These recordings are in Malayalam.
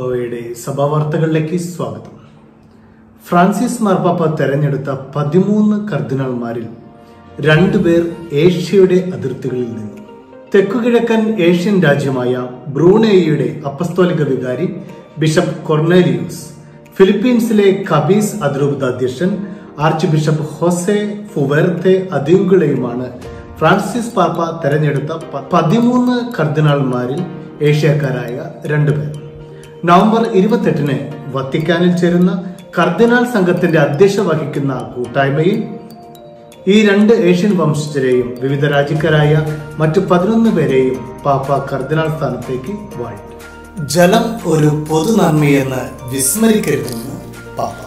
യഹോവയുടെ സഭാവാർത്തകളിലേക്ക് സ്വാഗതം ഫ്രാൻസിസ് മാർപ്പാപ്പ തെരഞ്ഞെടുത്ത പതിമൂന്ന് കർദിനാൾമാരിൽ രണ്ടുപേർ ഏഷ്യയുടെ അതിർത്തികളിൽ നിന്നും തെക്കുകിഴക്കൻ ഏഷ്യൻ രാജ്യമായ ബ്രൂണേയിയുടെ അപ്പസ്തോലിക വികാരി ബിഷപ്പ് കൊർണേലിയൂസ് ഫിലിപ്പീൻസിലെ കബീസ് അതിരൂപത അധ്യക്ഷൻ ആർച്ച് ബിഷപ്പ് ഹൊസെ ഫുവേർത്തെ അദിയുങ്കളെയുമാണ് ഫ്രാൻസിസ് പാപ്പ തെരഞ്ഞെടുത്ത പ- പതിമൂന്ന് കർദിനാൾമാരിൽ ഏഷ്യക്കാരായ രണ്ടുപേർ നവംബർ ഇരുപത്തെട്ടിന് വത്തിക്കാനിൽ ചേരുന്ന കർദിനാൾ സംഘത്തിന്റെ അധ്യക്ഷ വഹിക്കുന്ന കൂട്ടായ്മയിൽ ഈ രണ്ട് ഏഷ്യൻ വംശജരെയും വിവിധ രാജ്യക്കാരായ മറ്റു പതിനൊന്ന് പേരെയും പാപ്പ കർദിനാൾ സ്ഥാനത്തേക്ക് വാഴ്ത്തി ജലം ഒരു പൊതു നന്മയെന്ന് വിസ്മരിക്കരുതെന്ന് പാപ്പ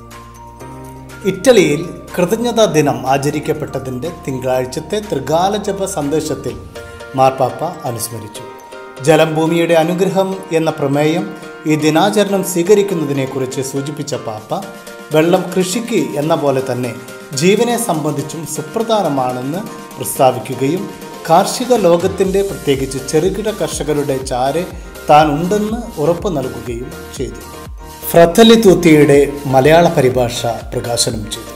ഇറ്റലിയിൽ കൃതജ്ഞതാ ദിനം ആചരിക്കപ്പെട്ടതിൻ്റെ തിങ്കളാഴ്ചത്തെ ത്രികാല ജപ സന്ദേശത്തിൽ മാർപ്പാപ്പ അനുസ്മരിച്ചു ജലം ഭൂമിയുടെ അനുഗ്രഹം എന്ന പ്രമേയം ഈ ദിനാചരണം സ്വീകരിക്കുന്നതിനെക്കുറിച്ച് സൂചിപ്പിച്ച പാപ്പ വെള്ളം കൃഷിക്ക് എന്ന പോലെ തന്നെ ജീവനെ സംബന്ധിച്ചും സുപ്രധാനമാണെന്ന് പ്രസ്താവിക്കുകയും കാർഷിക ലോകത്തിൻ്റെ പ്രത്യേകിച്ച് ചെറുകിട കർഷകരുടെ ചാരെ താൻ ഉണ്ടെന്ന് ഉറപ്പു നൽകുകയും ചെയ്തു ഫ്രത്തലി തൂത്തിയുടെ മലയാള പരിഭാഷ പ്രകാശനം ചെയ്തു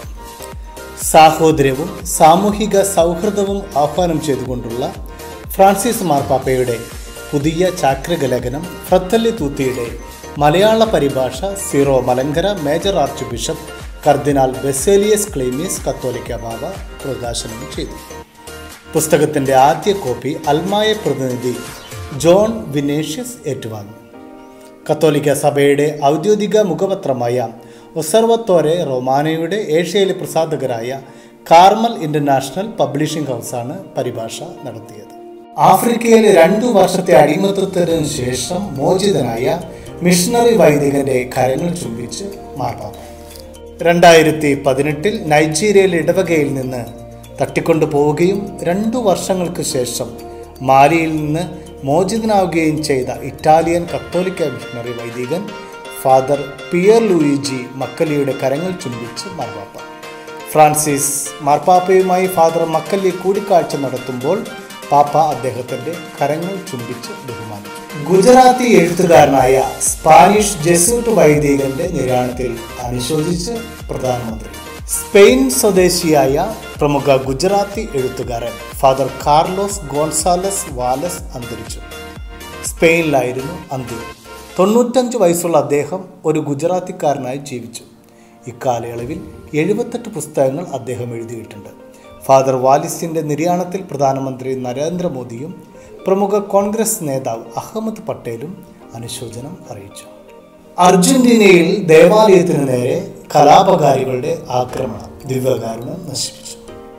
സാഹോദര്യവും സാമൂഹിക സൗഹൃദവും ആഹ്വാനം ചെയ്തുകൊണ്ടുള്ള ഫ്രാൻസിസ് മാർപ്പാപ്പയുടെ പുതിയ ചാക്രിക ലേഖനം ഫ്രത്തല്ലി തൂത്തിയുടെ മലയാള പരിഭാഷ Syro Malankara major archbishop കർദിനാൾ ബെസേലിയസ് ക്ലീമീസ് കത്തോലിക്ക ബാബ പ്രകാശനം ചെയ്തു പുസ്തകത്തിന്റെ ആദ്യ കോപ്പി അൽമായ പ്രതിനിധി ജോൺ വിനേഷ്യസ് ഏറ്റുവാങ്ങി കത്തോലിക്ക സഭയുടെ ഔദ്യോഗിക മുഖപത്രമായ ഒസർവത്തോരെ റൊമാനയുടെ ഏഷ്യയിലെ പ്രസാധകരായ കാർമൽ ഇന്റർനാഷണൽ പബ്ലിഷിംഗ് ഹൗസാണ് പരിഭാഷ നടത്തിയത് ആഫ്രിക്കയിലെ രണ്ടു വർഷത്തെ അടിമത്തത്തിന് ശേഷം മോചിതനായ മിഷണറി വൈദികന്റെ കരങ്ങൾ ചുംബിച്ച് മാർപ്പാപ്പ രണ്ടായിരത്തി പതിനെട്ടിൽ നൈജീരിയയിലെ ഇടവകയിൽ നിന്ന് തട്ടിക്കൊണ്ടു പോവുകയും രണ്ടു വർഷങ്ങൾക്ക് ശേഷം മാലിയിൽ നിന്ന് മോചിതനാവുകയും ചെയ്ത ഇറ്റാലിയൻ കത്തോലിക്ക മിഷണറി വൈദികൻ ഫാദർ പിയർ ലൂയിജി മക്കലിയുടെ കരങ്ങൾ ചുംബിച്ച് മാർപ്പാപ്പ ഫ്രാൻസിസ് മാർപ്പാപ്പയുമായി ഫാദർ മക്കല്ലി കൂടിക്കാഴ്ച നടത്തുമ്പോൾ പാപ്പ അദ്ദേഹത്തിന്റെ കരങ്ങൾ ചുംബിച്ച് ബഹുമാനിച്ചു ഗുജറാത്തി എഴുത്തുകാരനായ സ്പാനിഷ് ജെസൂട്ട് വൈദികന്റെ നിര്യാണത്തിൽ അനുശോചിച്ച് പ്രധാനമന്ത്രി സ്പെയിൻ സ്വദേശിയായ പ്രമുഖ ഗുജറാത്തി എഴുത്തുകാരൻ ഫാദർ കാർലോസ് ഗോൺസാലസ് വാലസ് അന്തരിച്ചു സ്പെയിനിലായിരുന്നു അന്ത്യം തൊണ്ണൂറ്റഞ്ച് വയസ്സുള്ള അദ്ദേഹം ഒരു ഗുജറാത്തിക്കാരനായി ജീവിച്ചു ഇക്കാലയളവിൽ എഴുപത്തെട്ട് പുസ്തകങ്ങൾ അദ്ദേഹം എഴുതിയിട്ടുണ്ട് ഫാദർ വാലിസിന്റെ നിര്യാണത്തിൽ പ്രധാനമന്ത്രി നരേന്ദ്രമോദിയും പ്രമുഖ കോൺഗ്രസ് നേതാവ് അഹമ്മദ് പട്ടേലും അനുശോചനം അറിയിച്ചു അർജന്റീനയിൽ ദേവാലയത്തിന് നേരെ കലാപകാരികളുടെ ആക്രമണം ദിവ്യകാരുണ്യം നശിപ്പിച്ചു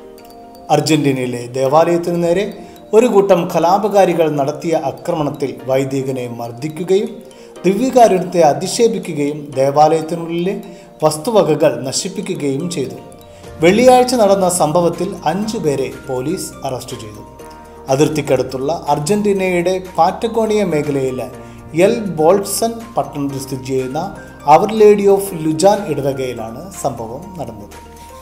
അർജന്റീനയിലെ ദേവാലയത്തിനു നേരെ ഒരു കൂട്ടം കലാപകാരികൾ നടത്തിയ ആക്രമണത്തിൽ വൈദികനെ മർദ്ദിക്കുകയും ദിവ്യകാരുണ്യത്തെ അധിക്ഷേപിക്കുകയും ദേവാലയത്തിനുള്ളിലെ വസ്തുവകകൾ നശിപ്പിക്കുകയും ചെയ്തു വെള്ളിയാഴ്ച നടന്ന സംഭവത്തിൽ അഞ്ചു പേരെ പോലീസ് അറസ്റ്റ് ചെയ്തു അതിർത്തിക്കടുത്തുള്ള അർജന്റീനയുടെ പാറ്റഗോണിയ മേഖലയിലെ എൽ ബോൾട്സൺ പട്ടണത്തിൽ സ്ഥിതി ചെയ്യുന്ന അവർ ലേഡി ഓഫ് ലുജാൻ ഇടവകയിലാണ് സംഭവം നടന്നത്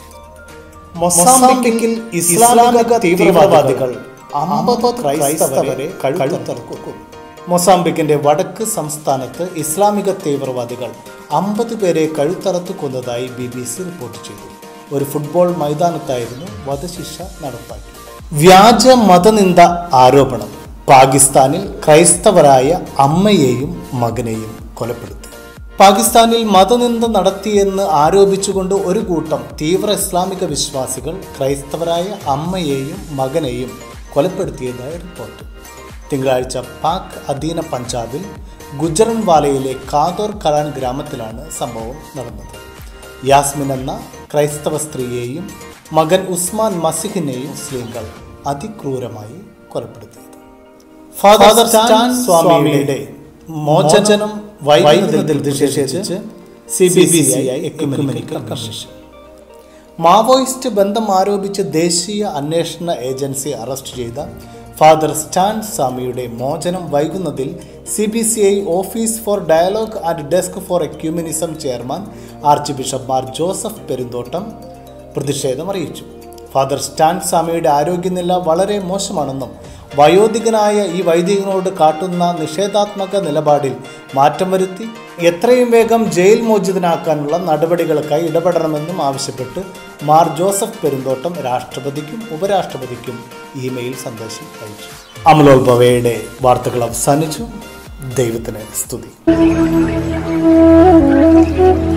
മൊസാംബിക്കിൽ ഇസ്ലാമിക തീവ്രവാദികൾ അമ്പത് ക്രൈസ്തവരെ കഴുത്തറക്കും മൊസാംബിക്കിന്റെ വടക്ക് സംസ്ഥാനത്ത് ഇസ്ലാമിക തീവ്രവാദികൾ അമ്പത് പേരെ കഴുത്തറത്ത് കൊന്നതായി ബി ബി സി റിപ്പോർട്ട് ചെയ്തു ഒരു ഫുട്ബോൾ മൈതാനത്തായിരുന്നു വധശിക്ഷ നടപ്പാക്കി വ്യാജ മതനിന്ദ ആരോപണം പാകിസ്ഥാനിൽ ക്രൈസ്തവരായ അമ്മയെയും മകനെയും കൊലപ്പെടുത്തി പാകിസ്ഥാനിൽ മതനിന്ദ നടത്തിയെന്ന് ആരോപിച്ചുകൊണ്ട് ഒരു കൂട്ടം തീവ്ര ഇസ്ലാമിക വിശ്വാസികൾ ക്രൈസ്തവരായ അമ്മയെയും മകനെയും കൊലപ്പെടുത്തിയതായി റിപ്പോർട്ട് തിങ്കളാഴ്ച പാക് അധീന പഞ്ചാബിൽ ഗുജറൻവാലയിലെ കാദോർ കലാൻ ഗ്രാമത്തിലാണ് സംഭവം നടന്നത് യാസ്മിൻ എന്ന ക്രൈസ്തവ സ്ത്രീയെയും മകൻ ഉസ്മാൻ മസിഹിനെയും സ്ത്രീകൾ അതിക്രൂരമായി കൊലപ്പെടുത്തിയത് ഫാദർ സ്റ്റാൻ സ്വാമിയുടെ മോചനം വൈകുന്നതിൽ പ്രതിഷേധിച്ച് C B C I ecumenical commission Maoist ബന്ധം ആരോപിച്ച് ദേശീയ അന്വേഷണ ഏജൻസി അറസ്റ്റ് ചെയ്ത ഫാദർ സ്റ്റാൻ സ്വാമിയുടെ മോചനം വൈകുന്നതിൽ C B C I office for dialogue and desk for ecumenism chairman archbishop Mar Joseph Perumthottam പ്രതിഷേധം അറിയിച്ചു ഫാദർ സ്റ്റാൻ സ്വാമിയുടെ ആരോഗ്യനില വളരെ മോശമാണെന്നും വയോധികനായ ഈ വൈദികനോട് കാട്ടുന്ന നിഷേധാത്മക നിലപാടിൽ മാറ്റം വരുത്തി എത്രയും വേഗം ജയിൽ മോചിതനാക്കാനുള്ള നടപടികൾക്കായി ഇടപെടണമെന്നും ആവശ്യപ്പെട്ട് മാർ ജോസഫ് പെരുന്തോട്ടം രാഷ്ട്രപതിക്കും ഉപരാഷ്ട്രപതിക്കും ഇമെയിൽ സന്ദേശം അയച്ചു അമലോത്ഭവയുടെ വാർത്തകൾ അവസാനിച്ചു ദൈവത്തിന് സ്തുതി